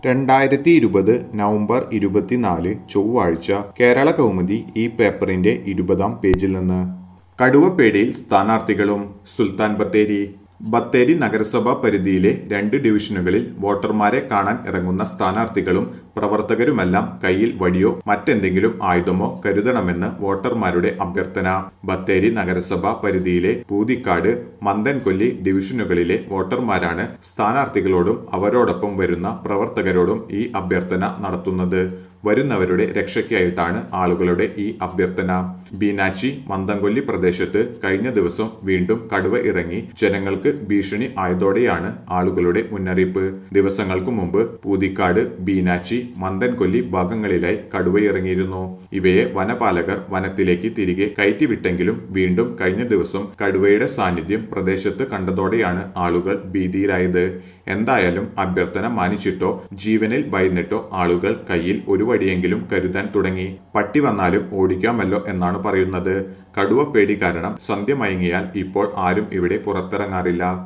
രണ്ടായിരത്തി ഇരുപത് നവംബർ ഇരുപത്തിനാല് ചൊവ്വാഴ്ച കേരള കൗമുദി ഈ പേപ്പറിന്റെ ഇരുപതാം പേജിൽ നിന്ന് കടുവപ്പേടിയിൽ സ്ഥാനാർത്ഥികളും സുൽത്താൻ ബത്തേരി ബത്തേരി നഗരസഭാ പരിധിയിലെ രണ്ട് ഡിവിഷനുകളിൽ വോട്ടർമാരെ കാണാൻ ഇറങ്ങുന്ന സ്ഥാനാർത്ഥികളും പ്രവർത്തകരുമെല്ലാം കയ്യിൽ വടിയോ മറ്റെന്തെങ്കിലും ആയുധമോ കരുതണമെന്ന് വോട്ടർമാരുടെ അഭ്യർത്ഥന ബത്തേരി നഗരസഭാ പരിധിയിലെ പൂതിക്കാട് മന്ദൻകൊല്ലി ഡിവിഷനുകളിലെ വോട്ടർമാരാണ് സ്ഥാനാർത്ഥികളോടും അവരോടൊപ്പം വരുന്ന പ്രവർത്തകരോടും ഈ അഭ്യർത്ഥന നടത്തുന്നത് വരുന്നവരുടെ രക്ഷയ്ക്കായിട്ടാണ് ആളുകളുടെ ഈ അഭ്യർത്ഥന ബീനാച്ചി മന്ദംകൊല്ലി പ്രദേശത്ത് കഴിഞ്ഞ ദിവസം വീണ്ടും കടുവ ഇറങ്ങി ജനങ്ങൾക്ക് ഭീഷണി ആയതോടെയാണ് ആളുകളുടെ മുന്നറിയിപ്പ് ദിവസങ്ങൾക്ക് മുമ്പ് പൂതിക്കാട് ബീനാച്ചി മന്ദൻകൊല്ലി ഭാഗങ്ങളിലായി കടുവ ഇറങ്ങിയിരുന്നു ഇവയെ വനപാലകർ വനത്തിലേക്ക് തിരികെ കയറ്റിവിട്ടെങ്കിലും വീണ്ടും കഴിഞ്ഞ ദിവസം കടുവയുടെ സാന്നിധ്യം പ്രദേശത്ത് കണ്ടതോടെയാണ് ആളുകൾ ഭീതിയിലായത് എന്തായാലും അഭ്യർത്ഥന മാനിച്ചിട്ടോ ജീവനിൽ ഭയന്നിട്ടോ ആളുകൾ കയ്യിൽ ഒരു വടിയെങ്കിലും കരുതാൻ തുടങ്ങി പട്ടി വന്നാലും ഓടിക്കാമല്ലോ എന്നാണ് പറയുന്നത് കടുവ പേടി കാരണം സന്ധ്യ മയങ്ങിയാൽ ഇപ്പോൾ ആരും ഇവിടെ പുറത്തിറങ്ങാറില്ല